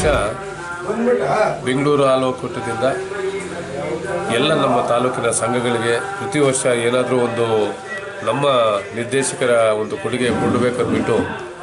ಬೆಂಗಳೂರು ಹಾಲು ಒಕ್ಕೂಟದಿಂದ ಎಲ್ಲ ನಮ್ಮ ತಾಲೂಕಿನ ಸಂಘಗಳಿಗೆ ಪ್ರತಿ ವರ್ಷ ಏನಾದರೂ ಒಂದು ನಮ್ಮ ನಿರ್ದೇಶಕರ ಒಂದು ಕೊಡುಗೆ ಕೊಡಬೇಕಂದ್ಬಿಟ್ಟು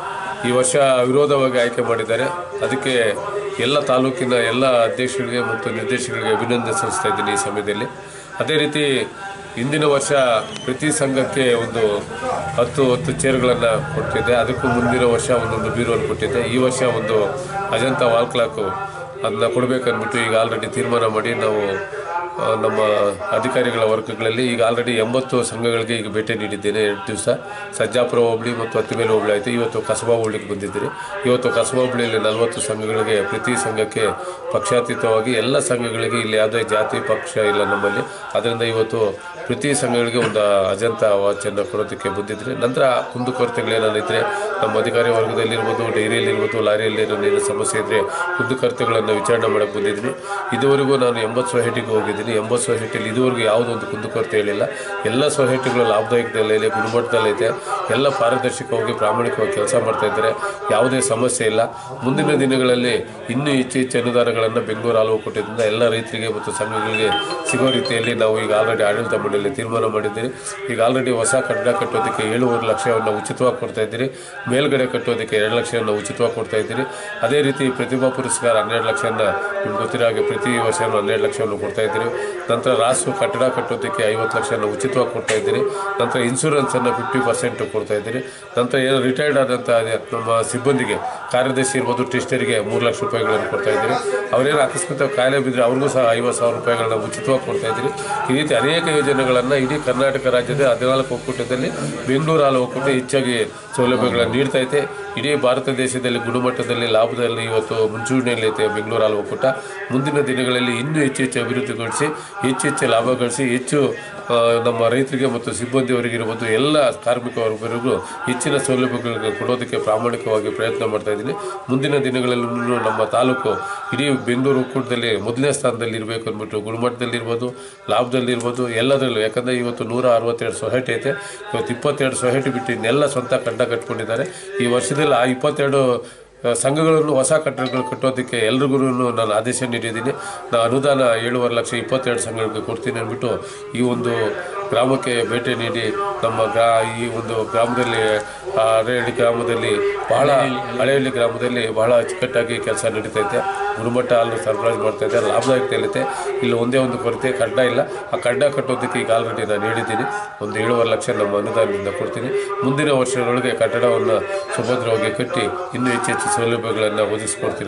ಈ ವರ್ಷ ಅವಿರೋಧವಾಗಿ ಆಯ್ಕೆ ಮಾಡಿದ್ದಾರೆ ಅದಕ್ಕೆ ಎಲ್ಲ ತಾಲೂಕಿನ ಎಲ್ಲ ಅಧ್ಯಕ್ಷರಿಗೆ ಮತ್ತು ನಿರ್ದೇಶಕರಿಗೆ ಅಭಿನಂದನೆ ಸಲ್ಲಿಸ್ತಾ ಇದ್ದೀನಿ ಈ ಸಮಯದಲ್ಲಿ ಅದೇ ರೀತಿ ಹಿಂದಿನ ವರ್ಷ ಪ್ರತಿ ಸಂಘಕ್ಕೆ ಒಂದು ಹತ್ತು ಹತ್ತು ಚೇರ್ಗಳನ್ನು ಕೊಟ್ಟಿದ್ದೆ ಅದಕ್ಕೂ ಮುಂದಿನ ವರ್ಷ ಒಂದೊಂದು ಬೀರುವನ್ನು ಕೊಟ್ಟಿದ್ದೆ ಈ ವರ್ಷ ಒಂದು ಅಜಂತ ವಾಲ್ ಕ್ಲಾಕು ಅದನ್ನ ಕೊಡಬೇಕಂದ್ಬಿಟ್ಟು ಈಗ ಆಲ್ರೆಡಿ ತೀರ್ಮಾನ ಮಾಡಿ ನಾವು ಆ, ನಮ್ಮ ಅಧಿಕಾರಿಗಳ ವರ್ಗಗಳಲ್ಲಿ ಈಗ ಆಲ್ರೆಡಿ ಎಂಬತ್ತು ಸಂಘಗಳಿಗೆ ಈಗ ಭೇಟಿ ನೀಡಿದ್ದೇನೆ ಎರಡು ದಿವಸ ಸಜ್ಜಾಪುರ ಹೋಬಳಿ ಮತ್ತು ಹತ್ತಿಮೇಲೆ ಹೋಬಳಿ ಆಯಿತು ಇವತ್ತು ಕಸಬಾ ಹೋಬಳಿಗೆ ಬಂದಿದ್ದೀರಿ ಇವತ್ತು ಕಸಬಾ ಹೋಬಳಿಯಲ್ಲಿ ನಲವತ್ತು ಸಂಘಗಳಿಗೆ ಪ್ರತಿ ಸಂಘಕ್ಕೆ ಪಕ್ಷಾತೀತವಾಗಿ ಎಲ್ಲ ಸಂಘಗಳಿಗೆ ಇಲ್ಲಿ ಯಾವುದೇ ಜಾತಿ ಪಕ್ಷ ಇಲ್ಲ ನಮ್ಮಲ್ಲಿ ಅದರಿಂದ ಇವತ್ತು ಪ್ರತಿ ಸಂಘಗಳಿಗೆ ಒಂದು ಅಜಂತ ವಾಚನ್ನು ಕೊಡೋದಕ್ಕೆ ಬಂದಿದ್ರಿ ನಂತರ ಕುಂದುಕೊರತೆಗಳೇನಾನಿದ್ರೆ ನಮ್ಮ ಅಧಿಕಾರಿ ವರ್ಗದಲ್ಲಿರ್ಬೋದು ಡೈರಿಯಲ್ಲಿರ್ಬೋದು ಲಾರಿಯಲ್ಲಿರೋ ಏನು ಸಮಸ್ಯೆ ಇದ್ದರೆ ಕುಂದುಕೊರತೆಗಳನ್ನು ವಿಚಾರಣೆ ಮಾಡೋಕ್ಕೆ ಬಂದಿದ್ದೀನಿ ಇದುವರೆಗೂ ನಾನು ಎಂಬತ್ತು ಸೊಸೈಟಿಗೆ ಹೋಗಿದ್ದೀನಿ ಎಂಬತ್ತು ಸೊಸೈಟಿಯಲ್ಲಿ ಇದುವರೆಗೂ ಯಾವುದೊಂದು ಕುಂದುಕೊರತೆ ಹೇಳಿಲ್ಲ ಎಲ್ಲ ಸೊಸೈಟಿಗಳು ಲಾಭದಾಯಕದಲ್ಲೈತೆ ಗುಣಮಟ್ಟದಲ್ಲೈತೆ ಎಲ್ಲ ಪಾರದರ್ಶಕವಾಗಿ ಪ್ರಾಮಾಣಿಕವಾಗಿ ಕೆಲಸ ಮಾಡ್ತಾ ಇದ್ದಾರೆ ಯಾವುದೇ ಸಮಸ್ಯೆ ಇಲ್ಲ ಮುಂದಿನ ದಿನಗಳಲ್ಲಿ ಇನ್ನೂ ಹೆಚ್ಚು ಹೆಚ್ಚು ಅನುದಾನಗಳನ್ನು ಬೆಂಗಳೂರು ಹಾಲು ಒಕ್ಕೂಟದಿಂದ ಎಲ್ಲ ರೈತರಿಗೆ ಮತ್ತು ಸಂಘಗಳಿಗೆ ಸಿಗೋ ರೀತಿಯಲ್ಲಿ ನಾವು ಈಗ ಆಲ್ರೆಡಿ ಆಡಳಿತ ಮಂಡಳಿ ತೀರ್ಮಾನ ಮಾಡಿದ್ದೀರಿ ಈಗ ಆಲ್ರೆಡಿ ಹೊಸ ಕಟ್ಟಡ ಕಟ್ಟೋದಕ್ಕೆ ಏಳುವರೆ ಲಕ್ಷವನ್ನು ಉಚಿತವಾಗಿ ಕೊಡ್ತಾ ಇದ್ದೀರಿ ಮೇಲ್ಗಡೆ ಕಟ್ಟೋದಕ್ಕೆ ಎರಡು ಲಕ್ಷವನ್ನು ಉಚಿತವಾಗಿ ಕೊಡ್ತಾ ಇದ್ದೀರಿ ಅದೇ ರೀತಿ ಪ್ರತಿಭಾ ಪುರಸ್ಕಾರ ಹನ್ನೆರಡು ಲಕ್ಷನ ನಿಮ್ಗೆ ಗೊತ್ತಿರೋ ಹಾಗೆ ಪ್ರತಿ ವರ್ಷ ಹನ್ನೆರಡು ಲಕ್ಷವನ್ನು ಕೊಡ್ತಾ ಇದ್ದೀರಿ ನಂತರ ರಾಸು ಕಟ್ಟಡ ಕಟ್ಟೋದಕ್ಕೆ ಐವತ್ತು ಲಕ್ಷನ ಉಚಿತವಾಗಿ ಕೊಡ್ತಾ ಇದ್ದೀರಿ ನಂತರ ಇನ್ಶೂರೆನ್ಸನ್ನು ಫಿಫ್ಟಿ ಪರ್ಸೆಂಟ್ ಕೊಡ್ತಾ ಇದ್ದೀರಿ ನಂತರ ಏನು ರಿಟೈರ್ಡ್ ಆದಂಥ ನಮ್ಮ ಸಿಬ್ಬಂದಿಗೆ ಕಾರ್ಯದರ್ಶಿ ಇರ್ಬೋದು ಟೆಸ್ಟರಿಗೆ ಮೂರು ಲಕ್ಷ ರೂಪಾಯಿಗಳನ್ನು ಕೊಡ್ತಾ ಇದ್ದೀರಿ ಅವರೇನು ಅಕಸ್ಮಾತ್ ಕಾಯಿಲೆ ಬಿದ್ದರೆ ಅವ್ರಿಗೂ ಸಹ ಐವತ್ತು ಸಾವಿರ ರೂಪಾಯಿಗಳನ್ನ ಉಚಿತವಾಗಿ ಕೊಡ್ತಾ ಇದ್ದೀರಿ ಈ ರೀತಿ ಅನೇಕ ಯೋಜನೆಗಳನ್ನು ಇಡೀ ಕರ್ನಾಟಕ ರಾಜ್ಯದ ಹದಿನಾಲ್ಕು ಒಕ್ಕೂಟದಲ್ಲಿ ಬೆಂಗಳೂರು ಹಾಲು ಒಕ್ಕೂಟ ಹೆಚ್ಚಾಗಿ ಸೌಲಭ್ಯಗಳನ್ನು ನೀಡ್ತಾ ಐತೆ ಇಡೀ ಭಾರತ ದೇಶದಲ್ಲಿ ಗುಣಮಟ್ಟದಲ್ಲಿ ಲಾಭದಲ್ಲಿ ಇವತ್ತು ಮುಂಚೂಣಿಯಲ್ಲೈತೆ ಬೆಂಗಳೂರು ಹಾಲು ಒಕ್ಕೂಟ ಮುಂದಿನ ದಿನಗಳಲ್ಲಿ ಇನ್ನೂ ಹೆಚ್ಚು ಹೆಚ್ಚು ಅಭಿವೃದ್ಧಿಗೊಳಿಸಿ ಹೆಚ್ಚು ಹೆಚ್ಚು ಲಾಭ ಗಳಿಸಿ ಹೆಚ್ಚು ಆ, ನಮ್ಮ ರೈತರಿಗೆ ಮತ್ತು ಸಿಬ್ಬಂದಿಯವರಿಗಿರ್ಬೋದು ಎಲ್ಲ ಕಾರ್ಮಿಕ ವರ್ಗರಿಗೂ ಹೆಚ್ಚಿನ ಸೌಲಭ್ಯಗಳನ್ನು ಕೊಡೋದಕ್ಕೆ ಪ್ರಾಮಾಣಿಕವಾಗಿ ಪ್ರಯತ್ನ ಮಾಡ್ತಾ ಇದ್ದೀನಿ ಮುಂದಿನ ದಿನಗಳಲ್ಲೂ ನಮ್ಮ ತಾಲೂಕು ಇಡೀ ಬೆಂಗಳೂರು ಒಕ್ಕೂಟದಲ್ಲಿ ಮೊದಲನೇ ಸ್ಥಾನದಲ್ಲಿ ಇರಬೇಕು ಅಂದ್ಬಿಟ್ಟು ಗುಣಮಟ್ಟದಲ್ಲಿರ್ಬೋದು ಲಾಭದಲ್ಲಿರ್ಬೋದು ಎಲ್ಲದರಲ್ಲೂ ಯಾಕಂದರೆ ಇವತ್ತು ನೂರ ಅರವತ್ತೆರಡು ಸೊಸೈಟಿ ಐತೆ ಇವತ್ತು ಇಪ್ಪತ್ತೆರಡು ಸೊಸೈಟಿ ಬಿಟ್ಟು ಇನ್ನೆಲ್ಲ ಸ್ವಂತ ಕಡ್ಡ ಕಟ್ಕೊಂಡಿದ್ದಾರೆ ಈ ವರ್ಷದಲ್ಲಿ ಆ ಇಪ್ಪತ್ತೆರಡು ಆ, ಸಂಘಗಳನ್ನು ಹೊಸ ಕಟ್ಟಡಗಳು ಕಟ್ಟೋದಕ್ಕೆ ಎಲ್ರಿಗೂ ನಾನು ಆದೇಶ ನೀಡಿದ್ದೀನಿ ನಾನು ಅನುದಾನ ಏಳುವರೆ ಲಕ್ಷ ಇಪ್ಪತ್ತೆರಡು ಸಂಘಗಳಿಗೆ ಕೊಡ್ತೀನಿ ಅಂದ್ಬಿಟ್ಟು ಈ ಒಂದು ಗ್ರಾಮಕ್ಕೆ ಭೇಟಿ ನೀಡಿ ನಮ್ಮ ಗ್ರಾ ಈ ಒಂದು ಗ್ರಾಮದಲ್ಲಿ ಆ, ಹಳೆಹಳ್ಳಿ ಗ್ರಾಮದಲ್ಲಿ ಬಹಳ ಹಳೆಹಳ್ಳಿ ಗ್ರಾಮದಲ್ಲಿ ಬಹಳ ಅಚ್ಚುಕಟ್ಟಾಗಿ ಕೆಲಸ ನಡೀತೈತೆ ಗುಣಮಟ್ಟ ಹಾಲು ಸರಬರಾಜು ಮಾಡ್ತಾ ಇದ್ದಾರೆ ಲಾಭದಾಯಕತೆಯಲ್ಲಿದೆ ಇಲ್ಲಿ ಒಂದೇ ಒಂದು ಕೊರತೆ ಕಡ್ಡ ಇಲ್ಲ ಆ ಕಡ್ಡ ಕಟ್ಟೋದಕ್ಕೆ ಈಗ ಆಲ್ರೆಡಿ ನಾನು ಹೇಳಿದ್ದೀನಿ ಒಂದು ಏಳುವರೆ ಲಕ್ಷ ನಮ್ಮ ಅನುದಾನದಿಂದ ಕೊಡ್ತೀನಿ ಮುಂದಿನ ವರ್ಷದೊಳಗೆ ಕಟ್ಟಡವನ್ನು ಸುಭದ್ರವಾಗಿ ಕಟ್ಟಿ ಇನ್ನೂ ಹೆಚ್ಚು ಹೆಚ್ಚು ಸೌಲಭ್ಯಗಳನ್ನು ಒದಗಿಸ್ಕೊಡ್ತೀನಿ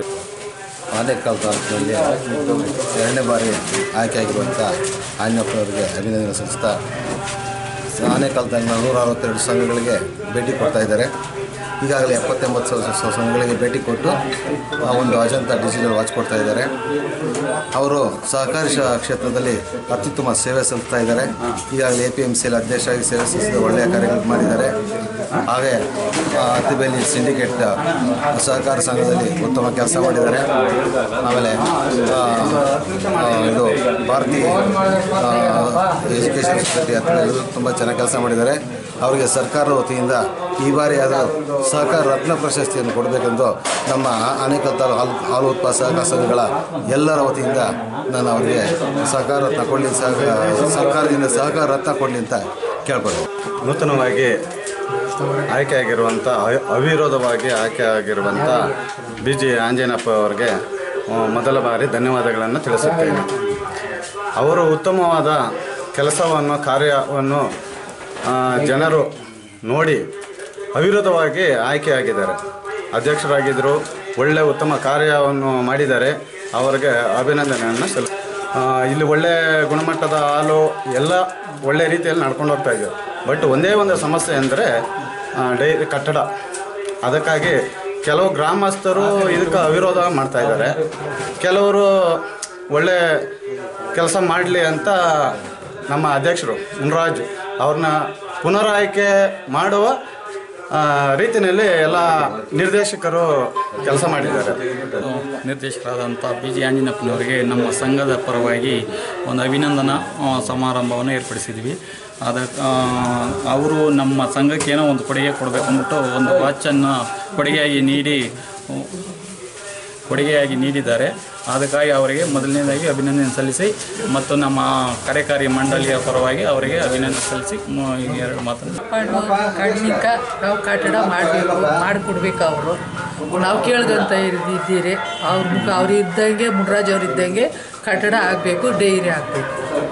ಆನೇಕಲ್ ತಾಲೂಕಿನಲ್ಲಿ ಎರಡನೇ ಬಾರಿ ಆಯ್ಕೆಯಾಗಿರುವಂಥ ಆಂಜನಪ್ಪನವರಿಗೆ ಅಭಿನಂದನೆ ಸಲ್ಲಿಸ್ತಾ ಆನೇಕಲ್ ತಾಲೂಕಿನ ನೂರ ಅರವತ್ತೆರಡು ಸಂಘಗಳಿಗೆ ಭೇಟಿ ಕೊಡ್ತಾ ಇದ್ದಾರೆ ಈಗಾಗಲೇ ಎಪ್ಪತ್ತೆಂಬತ್ತು ಸಾವಿರ ಸ- ಸಂಘಗಳಿಗೆ ಭೇಟಿ ಕೊಟ್ಟು ಆ ಒಂದು ಅಜಂತ ಡಿಜಿಟಲ್ ವಾಚ್ ಕೊಡ್ತಾ ಇದ್ದಾರೆ ಅವರು ಸಹಕಾರಿ ಶ- ಕ್ಷೇತ್ರದಲ್ಲಿ ಅತ್ಯುತ್ತಮ ಸೇವೆ ಸಲ್ಲಿಸ್ತಾ ಇದ್ದಾರೆ ಈಗಾಗಲೇ ಎ ಪಿ ಎಮ್ ಸಿಯಲ್ಲಿ ಅಧ್ಯಕ್ಷರಾಗಿ ಸೇವೆ ಸಲ್ಲಿಸಿದ ಒಳ್ಳೆಯ ಕಾರ್ಯಗಳು ಮಾಡಿದ್ದಾರೆ ಹಾಗೆ ಆ, ಅತ್ತಿಬೇಲಿ ಸಿಂಡಿಕೇಟ್ ಸಹಕಾರ ಸಂಘದಲ್ಲಿ ಉತ್ತಮ ಕೆಲಸ ಮಾಡಿದ್ದಾರೆ ಆಮೇಲೆ ಆ, ಆ, ಇದು ಭಾರತೀಯ ಎಜುಕೇಷನ್ ಸೊಸೈಟಿ ಹತ್ತಿರ ತುಂಬ ಚೆನ್ನಾಗಿ ಕೆಲಸ ಮಾಡಿದ್ದಾರೆ ಅವರಿಗೆ ಸರ್ಕಾರದ ವತಿಯಿಂದ ಈ ಬಾರಿ ಅದು ಸಹಕಾರ ರತ್ನ ಪ್ರಶಸ್ತಿಯನ್ನು ಕೊಡಬೇಕೆಂದು ನಮ್ಮ ಆನೇಕಲ್ ತಾಲೂಕು ಹಾಲು ಹಾಲು ಉತ್ಪಾದಕ ಸಹಕಾರ ಸಂಘಗಳ ಎಲ್ಲರ ವತಿಯಿಂದ ನಾನು ಅವರಿಗೆ ಸಹಕಾರ ರತ್ನ ಕೊಡಲಿ ಸಹ ಸರ್ಕಾರದಿಂದ ಸಹಕಾರ ರತ್ನ ಕೊಡಲಿ ಅಂತ ಕೇಳ್ಕೊಳ್ತೀನಿ ನೂತನವಾಗಿ ಆಯ್ಕೆಯಾಗಿರುವಂಥ ಅವಿ- ಅವಿರೋಧವಾಗಿ ಆಯ್ಕೆಯಾಗಿರುವಂಥ ಬಿ ಜಿ ಆಂಜನಪ್ಪ ಅವರಿಗೆ ಆ, ಮೊದಲ ಬಾರಿ ಧನ್ಯವಾದಗಳನ್ನು ತಿಳಿಸುತ್ತೇನೆ ಅವರು ಉತ್ತಮವಾದ ಕೆಲಸವನ್ನು ಕಾರ್ಯವನ್ನು ಆ, ಜನರು ನೋಡಿ ಅವಿರೋಧವಾಗಿ ಆಯ್ಕೆಯಾಗಿದ್ದಾರೆ ಅಧ್ಯಕ್ಷರಾಗಿದ್ದರು ಒಳ್ಳೆಯ ಉತ್ತಮ ಕಾರ್ಯವನ್ನು ಮಾಡಿದ್ದಾರೆ ಅವರಿಗೆ ಅಭಿನಂದನೆಯನ್ನು ಸಲ್ಲ ಆ, ಇಲ್ಲಿ ಒಳ್ಳೆ ಗುಣಮಟ್ಟದ ಹಾಲು ಎಲ್ಲ ಒಳ್ಳೆ ರೀತಿಯಲ್ಲಿ ನಡ್ಕೊಂಡು ಹೋಗ್ತಾ ಇದೆ ಬಟ್ ಒಂದೇ ಒಂದು ಸಮಸ್ಯೆ ಅಂದರೆ ಡೈರಿ ಕಟ್ಟಡ ಅದಕ್ಕಾಗಿ ಕೆಲವು ಗ್ರಾಮಸ್ಥರು ಇದಕ್ಕೆ ಅವಿರೋಧ ಮಾಡ್ತಾ ಇದ್ದಾರೆ ಕೆಲವರು ಒಳ್ಳೆ ಕೆಲಸ ಮಾಡಲಿ ಅಂತ ನಮ್ಮ ಅಧ್ಯಕ್ಷರು ಮುನ್ರಾಜ್ ಅವ್ರನ್ನ ಪುನರಾಯ್ಕೆ ಮಾಡುವ ಆ, ರೀತಿಯಲ್ಲಿ ಎಲ್ಲ ನಿರ್ದೇಶಕರು ಕೆಲಸ ಮಾಡಿದ್ದಾರೆ ನಿರ್ದೇಶಕರಾದಂಥ ಬಿ ಜಿ ಆಂಜನಪ್ಪನವರಿಗೆ ನಮ್ಮ ಸಂಘದ ಪರವಾಗಿ ಒಂದು ಅಭಿನಂದನಾ ಆ, ಸಮಾರಂಭವನ್ನು ಏರ್ಪಡಿಸಿದ್ವಿ ಅದಕ್ಕೆ ಅವರು ನಮ್ಮ ಸಂಘಕ್ಕೆ ಏನೋ ಒಂದು ಕೊಡುಗೆ ಕೊಡಬೇಕು ಅಂದ್ಬಿಟ್ಟು ಒಂದು ವಾಚನ್ನು ಕೊಡುಗೆಯಾಗಿ ನೀಡಿ ಕೊಡುಗೆಯಾಗಿ ನೀಡಿದ್ದಾರೆ ಅದಕ್ಕಾಗಿ ಅವರಿಗೆ ಮೊದಲನೇದಾಗಿ ಅಭಿನಂದನೆ ಸಲ್ಲಿಸಿ ಮತ್ತು ನಮ್ಮ ಕಾರ್ಯಕಾರಿ ಮಂಡಳಿಯ ಪರವಾಗಿ ಅವರಿಗೆ ಅಭಿನಂದನೆ ಸಲ್ಲಿಸಿ ಮ- ಈ ಎರಡು ಮಾತನ್ನು ಕಣ್ಣಿಕ ನಾವು ಕಟ್ಟಡ ಮಾಡಬೇಕು ಮಾಡಿಕೊಡ್ಬೇಕು ಅವರು ನಾವು ಕೇಳ್ದಂತ ಇದ್ದೀರಿ ಅವ್ರ ಮುಖ ಅವ್ರು ಇದ್ದಂಗೆ ಮುನ್ರಾಜ್ ಅವ್ರು ಇದ್ದಂಗೆ ಕಟ್ಟಡ ಆಗಬೇಕು ಡೈರಿ ಆಗಬೇಕು